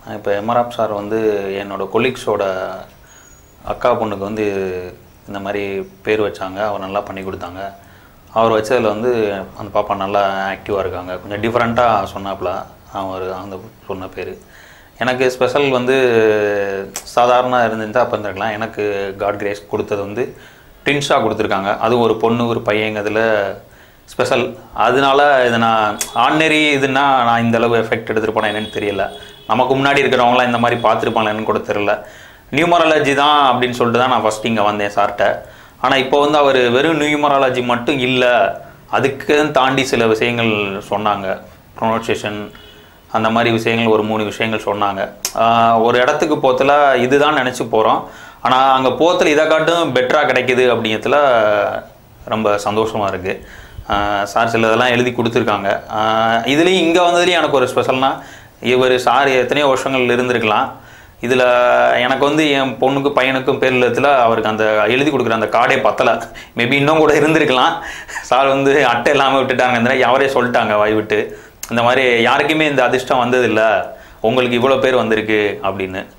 இப்போ எம்ஆர்ஆப் சார் வந்து என்னோட கொலீக்ஸோட அக்கா பொண்ணுக்கு வந்து இந்த மாதிரி பேர் வச்சாங்க அவர் நல்லா பண்ணி கொடுத்தாங்க அவர் வச்சதில் வந்து அந்த பாப்பா நல்லா ஆக்டிவாக இருக்காங்க கொஞ்சம் டிஃப்ரெண்ட்டாக சொன்னாப்புல அவர் அந்த சொன்ன பேர் எனக்கு ஸ்பெஷல் வந்து சாதாரண இருந்திருந்தா அப்போ இருந்திருக்கலாம் எனக்கு காட் கிரேஸ் கொடுத்தது வந்து ட்வின்ஸாக கொடுத்துருக்காங்க அதுவும் ஒரு பொண்ணு ஒரு பையங்கிறதுல ஸ்பெஷல் அதனால இது நான் ஆர்டினரி இதுன்னா நான் இந்த அளவு எஃபெக்ட் எடுத்துருப்பேனா என்னன்னு தெரியல நமக்கு முன்னாடி இருக்கிறவங்களாம் இந்த மாதிரி பார்த்துருப்பாங்களேன்னு கூட தெரியல நியூமராலஜி தான் அப்படின்னு சொல்லிட்டு தான் நான் ஃபஸ்ட் இங்கே வந்தேன் சார்கிட்ட ஆனால் இப்போ வந்து அவர் வெறும் நியூமராலஜி மட்டும் இல்லை அதுக்கு தாண்டி சில விஷயங்கள் சொன்னாங்க ப்ரொனவுன்சியேஷன் அந்த மாதிரி விஷயங்கள் ஒரு மூணு விஷயங்கள் சொன்னாங்க ஆஹ் ஒரு இடத்துக்கு போத்துல இதுதான் நினச்சி போகிறோம் ஆனால் அங்கே போத்தில் இதை காட்டும் பெட்டராக கிடைக்குது அப்படிங்கிறதுல ரொம்ப சந்தோஷமாக இருக்குது சார் சில இதெல்லாம் எழுதி கொடுத்துருக்காங்க இதுலேயும் இங்கே வந்ததுலேயும் எனக்கு ஒரு ஸ்பெஷல்னா இவர் சார் எத்தனையோ வருஷங்கள் இருந்திருக்கலாம் இதில் எனக்கு வந்து என் பொண்ணுக்கு பையனுக்கும் பேரில் அவருக்கு அந்த எழுதி கொடுக்குற அந்த கார்டே பத்தலை மேபி இன்னும் கூட இருந்திருக்கலாம் சார் வந்து அட்டை இல்லாமல் விட்டுட்டாங்க இந்த மாதிரி அவரே சொல்லிட்டாங்க வாய் விட்டு இந்த மாதிரி யாருக்குமே இந்த அதிர்ஷ்டம் வந்ததில்லை உங்களுக்கு இவ்வளோ பேர் வந்திருக்கு அப்படின்னு